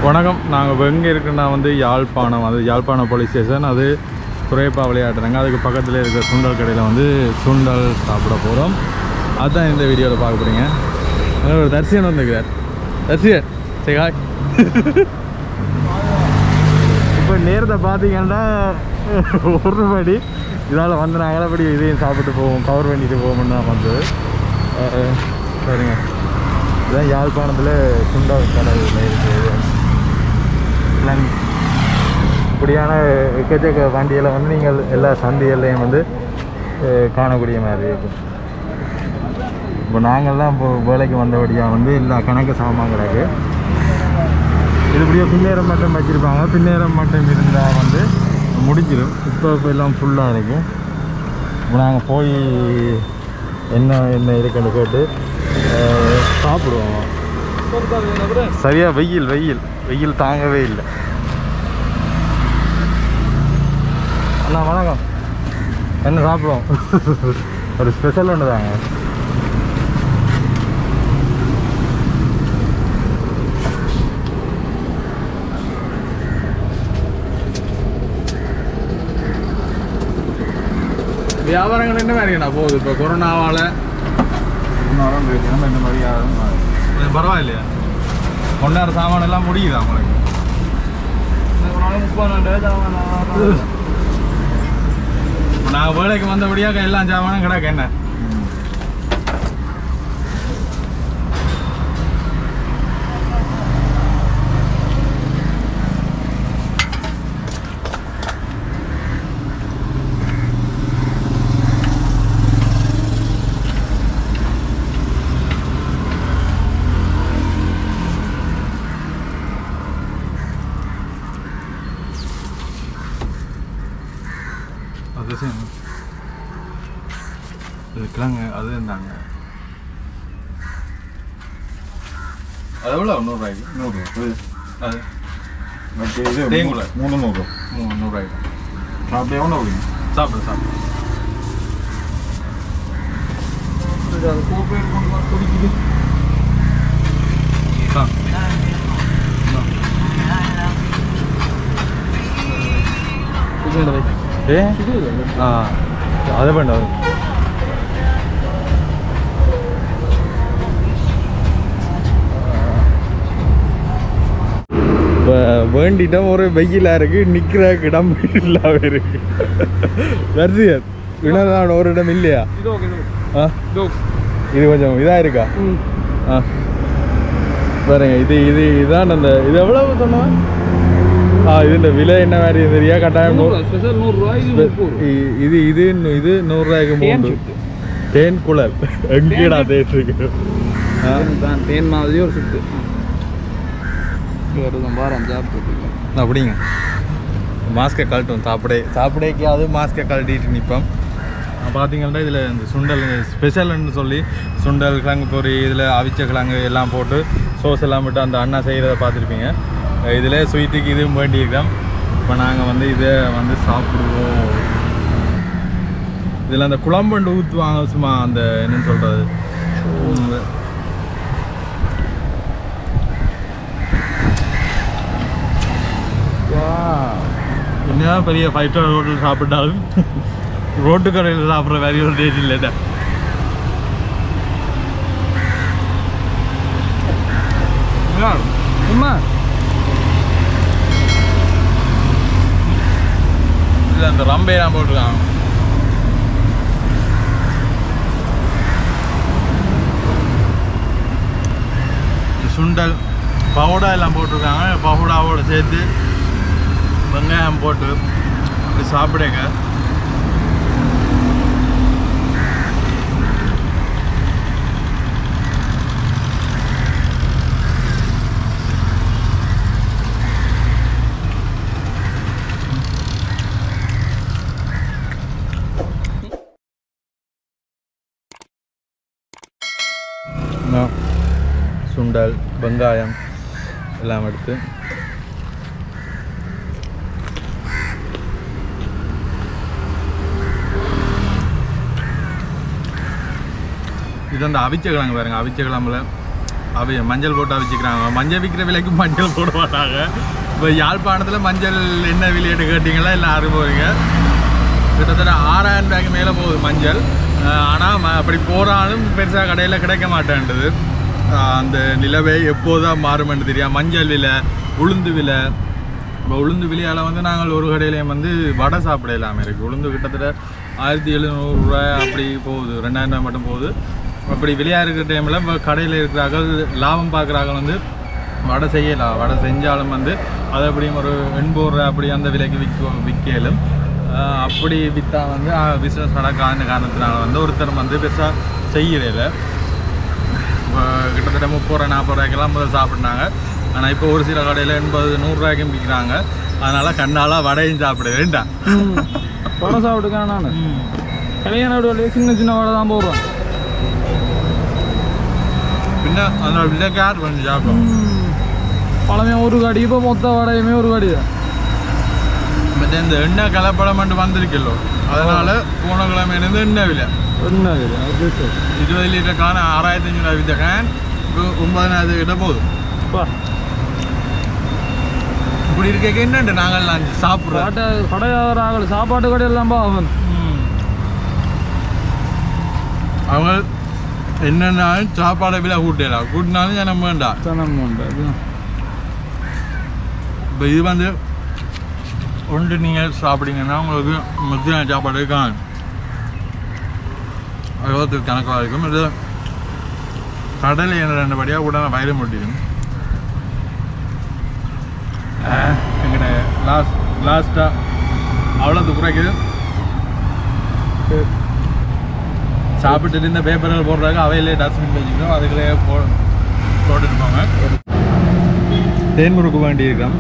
வணக்கம் நாங்கள் இப்போ எங்கே இருக்குன்னா வந்து யாழ்ப்பாணம் அது யாழ்ப்பாணம் போலீஸ் ஸ்டேஷன் அது துறையப்பா விளையாடுறாங்க அதுக்கு பக்கத்தில் இருக்கிற சுண்டல் கடையில் வந்து சுண்டல் சாப்பிட போகிறோம் அதுதான் இந்த வீடியோவில் பார்க்க போகிறீங்க அங்கே ஒரு தரிசியன் வந்துருக்கிறார் தரிசியன் சரி ஹாய் இப்போ நேரத்தை பார்த்தீங்கன்னா ஒரு படி இதால் வந்து நாங்கள் எல்லபடி இதையும் சாப்பிட்டு போவோம் கவர் பண்ணிட்டு போவோம்னு தான் வந்தது அஹ், சரிங்க இதுதான் யாழ்ப்பாணத்தில் சுண்டல் கடை இருக்குது பிளான் இப்படியான எக்கச்சக்க வண்டிகளை வந்து நீங்கள் எல்லா சந்தைகள்லையும் வந்து அஹ், காணக்கூடிய மாதிரி இருக்கும் இப்போ நாங்கள்லாம் இப்போ வேலைக்கு வந்தபடியாக வந்து எல்லா கணக்கு சாமான் கிடக்கு இது இப்படியே பின்னேரம் மட்டும் வச்சுருப்பாங்க பின்னேரம் மட்டும் இருந்தால் வந்து முடிஞ்சிடும் இப்போ இப்போ எல்லாம் ஃபுல்லாக இருக்கும் இப்போ நாங்கள் போய் என்ன என்ன இருக்குன்னு கேட்டு அஹ், சாப்பிடுவோம் சரியா வெயில் வெயில் வெயில் தாங்கவே இல்லை அண்ணா வணக்கம் என்ன சாப்பிடுவோம் ஒரு ஸ்பெஷல் ஒன்று தாங்க வியாபாரங்கள் என்ன மாதிரிண்ணா போகுது இப்போ கொரோனாவால் இன்னும் இருக்கு நம்ம இந்த மாதிரி யாரும் பரவாயில்லையா கொண்டாட சாமான் எல்லாம் முடியுதா உங்களுக்கு இப்போ நாங்கள் வேலைக்கு வந்தபடியாக எல்லாம் சாமானும் கிடக்கு என்ன அது சரி இது கிழங்கு அது இருந்தாங்க அது எவ்வளோ நூறுரூவாய்க்கு நூறு இது அது மற்ற இது தேங்குல. மூணு நூறு மூ நூறுரூவாய்க்கு சாப்பிட்டு எவ்வளோ வருங்க சாப்பிடு சாப்பிடு ஆ ஏ ஆ அது வேண்டாம் இப்போ வேண்டிட்டோம் ஒரு வெயிலாக இருக்கு நிற்கிற இடம் இல்லாம இருக்கு வரிசையா வினதான ஒரு இடம் இல்லையா ஆ இது கொஞ்சம் இதாக இருக்கா ஆ பாருங்க இது இது இதான் அந்த இது எவ்வளவு சொன்னோம் ஆ இதுன்ற விலை என்ன மாதிரி தெரியா கட்டாயம் நூறு ஸ்பெஷல் நூறுரூவா இது முப்பது ரூபா. இ- இது இது இது நூறுரூவாய்க்கு தேன் மூணு சுட்டு. தேன் குழல் எங்கேடா தேன் இருக்கு ஆ தேன் தான் தேன் மாதிரி ஒரு சுத்து வருதும் வாரம் சாப்பிட்டு அப்படிங்க மாஸ்கை கழட்டும் சாப்பிடே சாப்பிடேக்காவது மாஸ்கை கழட்டிட்டு நிற்போம் பார்த்தீங்கன்னா இதில் இந்த சுண்டல் ஸ்பெஷல்னு சொல்லி சுண்டல் கிழங்கு பொரி இதில் அவிச்ச கிழங்கு எல்லாம் போட்டு சோஸ் எல்லாம் போட்டு அந்த அண்ணா செய்கிறத பார்த்துருப்பீங்க இதில் ஸ்வீட்டுக்கு இதுவும் வேண்டியிருக்கோம் இப்போ நாங்கள் வந்து இதை வந்து சாப்பிடுவோம் இதில் அந்த குழம்பண்டு ஊற்றுவாங்க சும்மா அந்த என்னன்னு சொல்கிறது என்ன பெரிய ஃபைவ் ஸ்டார் ஹோட்டல் சாப்பிட்டாலும் ரோட்டு கடையில் சாப்பிட்ற வேற ஒரு டேட் இல்லைடா உண்மை இல்லை அந்த ரம்பையெல்லாம் போட்டிருக்காங்க இந்த சுண்டல் பவுடா எல்லாம் போட்டிருக்காங்க பவுடாவோட சேர்த்து வெங்காயம் போட்டு அப்படி சாப்பிடுங்க நான் சுண்டல் வெங்காயம் எல்லாம் எடுத்து இது அந்த அவிச்ச கிழங்கு பாருங்க அவிச்ச கிழங்குல அவை மஞ்சள் போட்டு அவிச்சிக்கிறாங்க மஞ்சள் விற்கிற விலைக்கு மஞ்சள் போட மாட்டாங்க இப்போ யாழ்ப்பாணத்தில் மஞ்சள் என்ன விலையிட்டு கேட்டிங்களா இல்லை ஆறு போகிறீங்க கிட்டத்தட்ட ஆறாயிரம் ரூபாய்க்கு மேலே போகுது மஞ்சள் ஆனால் அப்படி போகிறாலும் பெருசாக கடையில் கிடைக்க மாட்டேன்றது ஆஹ் அந்த நிலவை எப்போதான் மாறுமென்று தெரியும் மஞ்சள் விலை உளுந்து விலை இப்போ உளுந்து விலையால் வந்து நாங்கள் ஒரு கடையிலையும் வந்து வடை சாப்பிட இல்லாமல் இருக்குது உளுந்து கிட்டத்தட்ட ஆயிரத்தி எழுநூறுரூவா அப்படி போகுது ரெண்டாயிரம் ரூபாய் மட்டும் போகுது அப்படி விலையாக இருக்கிற டைமில் இப்போ கடையில் இருக்கிறார்கள் லாபம் பார்க்குறார்கள் வந்து வடை செய்யலாம் வடை செஞ்சாலும் வந்து அதை அப்படியும் ஒரு எண்பது ரூபா அப்படி அந்த விலைக்கு விற்க விற்கலும் ஆஹ் அப்படி விற்றா வந்து பிஸ்னஸ் நடக்காத காரணத்தினால வந்து ஒருத்தர் வந்து பெருசாக செய்யறதில்ல இப்போ கிட்டத்தட்ட முப்பது ரூபா நாற்பது ரூபாய்க்கெல்லாம் முதல் சாப்பிட்னாங்க ஆனால் இப்போ ஒரு சில கடையில் எண்பது நூறுரூவாய்க்கும் விற்கிறாங்க அதனால் கண்ணால் வடையும் சாப்பிட வேண்டாம் படம் சாப்பிட்டுக்கான நான் கல்யாண வீடு சின்ன சின்ன வடை தான் போடுறோம் பின்ன அந்த விலைக்கு யார் கொஞ்சம் சாப்பிடும் பழமே ஒரு கடி இப்போ மொத்த வடையுமே ஒரு கடி தான் மற்ற இந்த எண்ணெய் கலப்படம் மட்டும் வந்திருக்கல்லோ அதனால் போன கிழமையிலேருந்து எண்ணெய் விலை என்ன இது அது சரி. இருபது லிட்டர் கான ஆறாயிரத்தி அஞ்சூறு வித்த கேன் இப்போ ஒன்பதாயிரத்து கிட்ட போகுது பா இப்படி இருக்க என்னண்டு நாங்கள் நான் சாப்பிட்றோம் கடை கடையாகிற ஆகல சாப்பாட்டு கடையெல்லாம் பா அவன் அவங்க என்னென்ன சாப்பாடை விலை கூட்டலாம் கூட்டினாலும் ஜனம் வேண்டாம் தனம் உண்டு அதுதான் இப்போ இது வந்து ஒன்று நீங்கள் சாப்பிட்டீங்கன்னா உங்களுக்கு மத்தியான சாப்பாடு காணும் அறுபத்துக்கு கணக்காக இருக்கும் இது கடலை என்ற ரெண்டுபடியாக உடனே வயிறு முட்டிடும் எங்கிட்ட லாஸ்ட் லாஸ்ட்டாக அவ்வளோ குறைக்குது சாப்பிட்டுட்டு இந்த பேப்பர்கள் போடுறாங்க அவையிலே டஸ்ட்பின் வச்சுக்கிறோம் அதுக்குள்ளே போ போட்டுட்டு போங்க தேன்முறுக்கு வேண்டி இருக்கோம்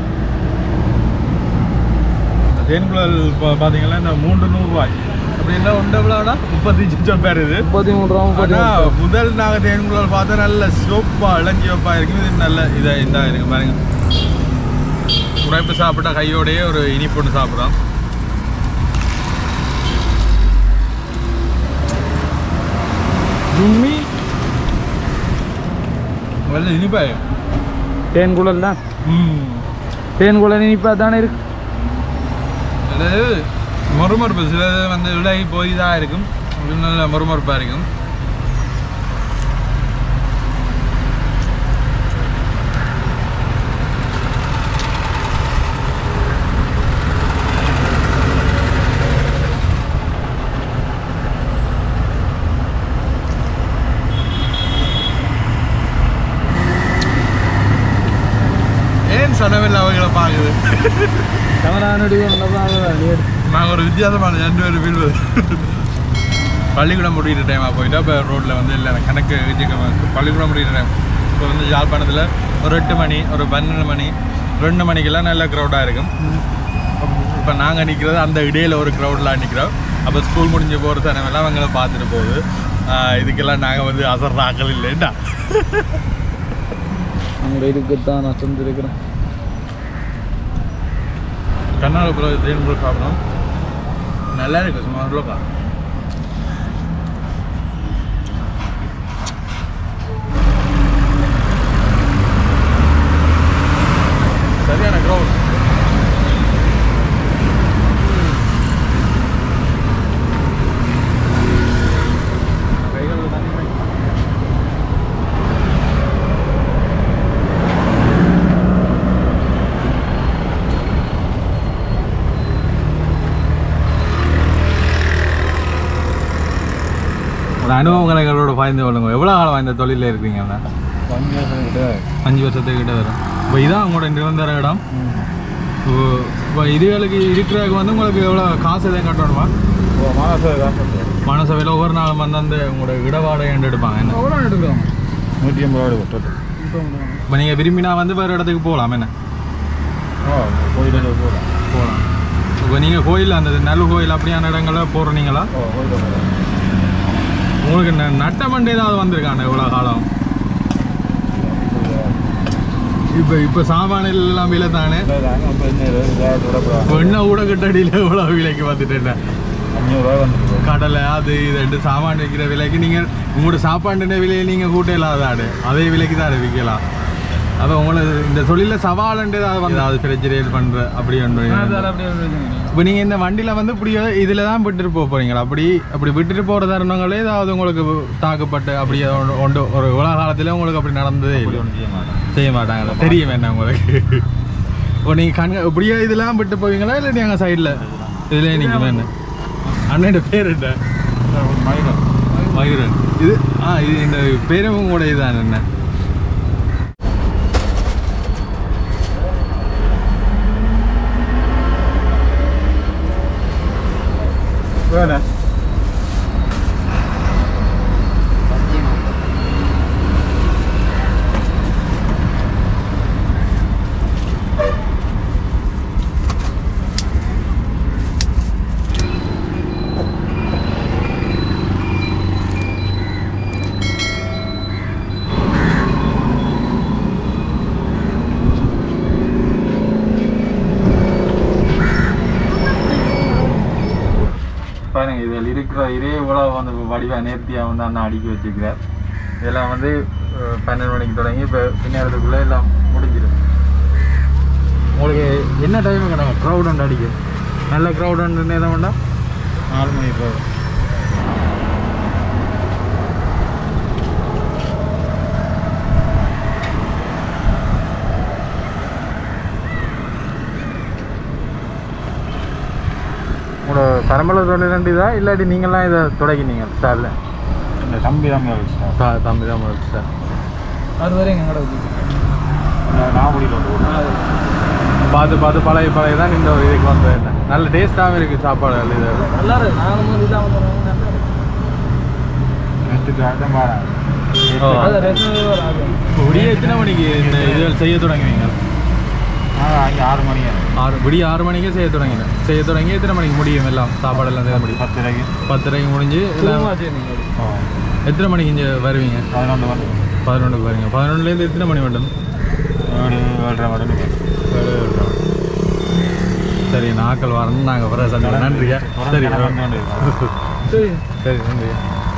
இந்த தேன்குழல் இப்போ பார்த்தீங்கன்னா இந்த மூன்று நூறுரூவாய் அப்படின்னா ஒன்று எவ்வளோடா முப்பத்தஞ்சு லட்சம் பேர் இது முப்பத்தி மூணு ரூபா முப்பத்தி ஆனா மூணு ரூபா. முதல் நாங்கள் தேன்குழல் பார்த்தா நல்ல சிவப்பா இளஞ்சிவப்பா இருக்கும் இது நல்ல இதை இந்த இருக்கு பாருங்க உரைப்பு சாப்பிட்டா கையோடயே ஒரு இனிப்பு ஒன்று சாப்பிட்றோம் ஜும்மி நல்ல இனிப்பாய் தேன் குழல் தான் ம் தேன் குழல் இனிப்பா தானே இருக்கு அதாவது மறுமறுப்பு சிலது வந்து விலகி போய் தான் இருக்கும் இது நல்ல மறுமறுப்பாக இருக்கும் ஏன் சனவில் அவங்களை பார்க்குது கேமரானுடைய நல்லதான் நாங்கள் ஒரு வித்தியாசமான ரெண்டு பேரும் வீடு பள்ளிக்கூடம் முடிகிற டைமாக போயிட்டா இப்போ ரோட்டில் வந்து இல்லை கணக்கு வச்சுக்க பள்ளிக்கூடம் முடிகிற டைம் இப்போ வந்து யாழ்ப்பாணத்தில் ஒரு எட்டு மணி ஒரு பன்னெண்டு மணி ரெண்டு மணிக்கெல்லாம் நல்ல க்ரௌடாக இருக்கும் இப்போ நாங்கள் நிற்கிறது அந்த இடையில ஒரு க்ரௌட்லாம் நிற்கிறோம் அப்போ ஸ்கூல் முடிஞ்சு போகிற தனமெல்லாம் அவங்கள பார்த்துட்டு போகுது ஆஹ் இதுக்கெல்லாம் நாங்கள் வந்து அசர் ஆக்கள் இல்லைண்டா அங்கே இருக்குத்தான் நான் செஞ்சுருக்கிறேன் கர்நாடகத்தில் தேன் கூட சாப்பிடணும் நல்லா இருக்கு சும்மா லோக்கா சரியான க்ரௌட் ஒரு அனுபவங்களை எங்களோட பாய்ந்து கொள்ளுங்க எவ்வளோ காலம் இந்த தொழிலில் இருக்கீங்க அண்ணா அஞ்சு வருஷத்துக்கிட்ட வரும் இப்போ இதான் உங்களோட நிரந்தர இடம் இப்போ இப்போ இதுகளுக்கு இருக்கிறதுக்கு வந்து உங்களுக்கு எவ்வளோ காசு எதையும் கட்டணுமா மனசபையில் ஒவ்வொரு நாளும் வந்து அந்த உங்களோட இடவாடகை என்று எடுப்பாங்க என்ன எவ்வளோ எடுக்கிறோம் நூற்றி ஐம்பது ரூபா கொடுத்தது இப்போ நீங்கள் விரும்பினா வந்து வேறு இடத்துக்கு போகலாம் என்ன ஓ கோயிலில் போகிறோம் போகலாம் இப்போ நீங்கள் கோயில் அந்த நல்ல கோயில் அப்படியான இடங்களில் போடுறீங்களா ஓ கோயிலில் போகிறோம் உங்களுக்கு ந- நட்டமண்டு ஏதாவது வந்திருக்காங்க இவ்வளோ காலம் இப்போ இப்போ சாமானில் எல்லாம் விலை தானே அப்போ என்ன விடக்கூடாது இப்போ என்ன கூட கட்டடியில் இவ்வளோ விலைக்கு பார்த்துட்டேன் அஞ்சூறுரூவா வந்துருக்கு கடலை அது இது ரெண்டு சாமான் விற்கிற விலைக்கு நீங்கள் உங்களோட சாப்பாடுன விலையை நீங்கள் கூட்ட இல்லாதாடு அதே விலைக்கு தான் விற்கலாம் அப்போ உங்களுக்கு இந்த தொழிலில் சவாலுண்டு ஏதாவது வந்து அது பிரச்சனை பண்ணுற அப்படி ஒன்று அதில் அப்படியே ஒரு பிரச்சனை இல்லை. இப்போ நீங்கள் இந்த வண்டியில் வந்து இப்படி இதில் தான் விட்டுட்டு போக போகிறீங்களா அப்படி அப்படி விட்டுட்டு போகிற தருணங்களே ஏதாவது உங்களுக்கு தாக்கப்பட்டு அப்படி ஒன்று- ஒன்று ஒரு உலக காலத்தில் உங்களுக்கு அப்படி நடந்ததே அப்படி இல்லை ஒன்றும் செய்ய மாட்டேன் செய்ய மாட்டாங்களா தெரியும் என்ன உங்களுக்கு இப்போ நீங்கள் கண்க இப்படியே இதெல்லாம் விட்டு போவீங்களா இல்லை நீங்கள் சைடில் இதுலேயே நீங்கள் என்ன அண்ணன் பேர் என்ன மயிலம் மயூரன் இது ஆ இது இந்த பேரும் கூட இதுதான் என்ன வேணா பாருங்க இதில் இருக்கிற இதே உழவு வந்து வடிவா நேர்த்தியாக வந்து அண்ணா அடுக்கி வச்சிருக்கிறார் இதெல்லாம் வந்து அஹ், பன்னெண்டு மணிக்கு தொடங்கி இப்போ பின்னேறதுக்குள்ளே எல்லாம் முடிஞ்சிடும் உங்களுக்கு என்ன டைமுக்கு நாங்கள் க்ரௌட் உண்டு அடிக்கும் நல்ல க்ரௌட் உண்டு எதை வேண்டாம் நாலு மணி இப்போ உங்களோட பரம்பரை தொழில் இதா இல்லாட்டி நீங்களாம் இதை தொடங்கினீங்க சார்ல இந்த தம்பி தான் வச்சுட்டா தம்பி தான் சார் அது வரையும் எங்கட வச்சு நாகுடியில் வந்து போட்டேன் பார்த்து பார்த்து பழைய பழைய தான் இந்த ஒரு இதுக்கு வந்து என்ன நல்ல டேஸ்ட்டாகவும் இருக்குது சாப்பாடு இது நல்லா இருக்கு நானும் போது இல்லாமல் போகிறேன் நல்லா இருக்கு நேற்றுக்கு அடுத்த பாரு ஓ. அது ரெஸ்ட் வராது விடிய எத்தனை மணிக்கு இந்த இதுகள் செய்ய தொடங்குவீங்க அங்கே ஆறு மணி ஆறு விடிய ஆறு மணிக்கே செய்ய தொடங்கினேன் செய்ய தொடங்கி எத்தனை மணிக்கு முடியும் எல்லாம் சாப்பாடெல்லாம் செய்ய முடியும் பத்தரைக்கு பத்தரைக்கு முடிஞ்சு எல்லாம் சும்மா சரி நீங்கள் ஓ எத்தனை மணிக்கு இங்கே வருவீங்க பதினொன்று வந்து பதினொன்றுக்கு வருவீங்க பதினொன்றுலேருந்து எத்தனை மணி மட்டும் ஏழு ஏழரை மடங்கு சரி நாக்கள் வரணும் நாங்கள் வர சண்டை நன்றியா சரி சரி சரி நன்றி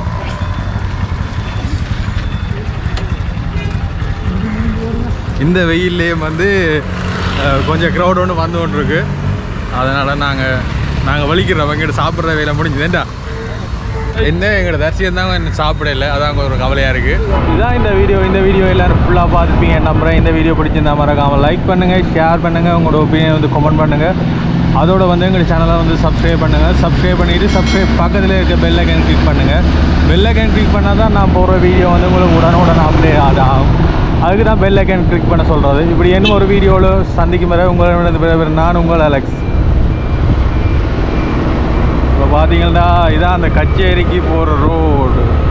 இந்த வெயில்லே வந்து அஹ், கொஞ்சம் க்ரௌட் ஒன்று வந்து கொண்டு இருக்கு அதனால் நாங்கள் நாங்கள் வலிக்கிறோம் எங்கிட்ட சாப்பிட்ற வேலை முடிஞ்சுதேண்டா என்ன எங்களோட தரிசியம் தான் என்ன சாப்பிடல அதான் ஒரு கவலையாக இருக்குது இதான் இந்த வீடியோ இந்த வீடியோ எல்லாரும் ஃபுல்லாக பார்த்துப்பீங்க நம்புறேன் இந்த வீடியோ பிடிச்சிருந்தா மறக்காமல் லைக் பண்ணுங்கள் ஷேர் பண்ணுங்கள் உங்களோட ஒப்பீனியன் வந்து கமெண்ட் பண்ணுங்கள் அதோட வந்து எங்கள் சேனலை வந்து சப்ஸ்கிரைப் பண்ணுங்கள் சப்ஸ்கிரைப் பண்ணிவிட்டு சப்ஸ்கிரைப் பக்கத்தில் இருக்க பெல் ஐக்கன் கிளிக் பண்ணுங்கள் பெல் ஐக்கன் கிளிக் பண்ணால் தான் நான் போடுற வீடியோ வந்து உங்களுக்கு உடனுடன் அப்டேட் அது ஆகும் அதுக்கு தான் பெல் ஐக்கன் கிளிக் பண்ண சொல்கிறது இப்படி என்ன ஒரு வீடியோவில் சந்திக்கும் வரை உங்களிடம் நான் உங்கள் அலெக்ஸ் இப்போ பார்த்தீங்கன்னா இதான் அந்த கச்சேரிக்கு போகிற ரோடு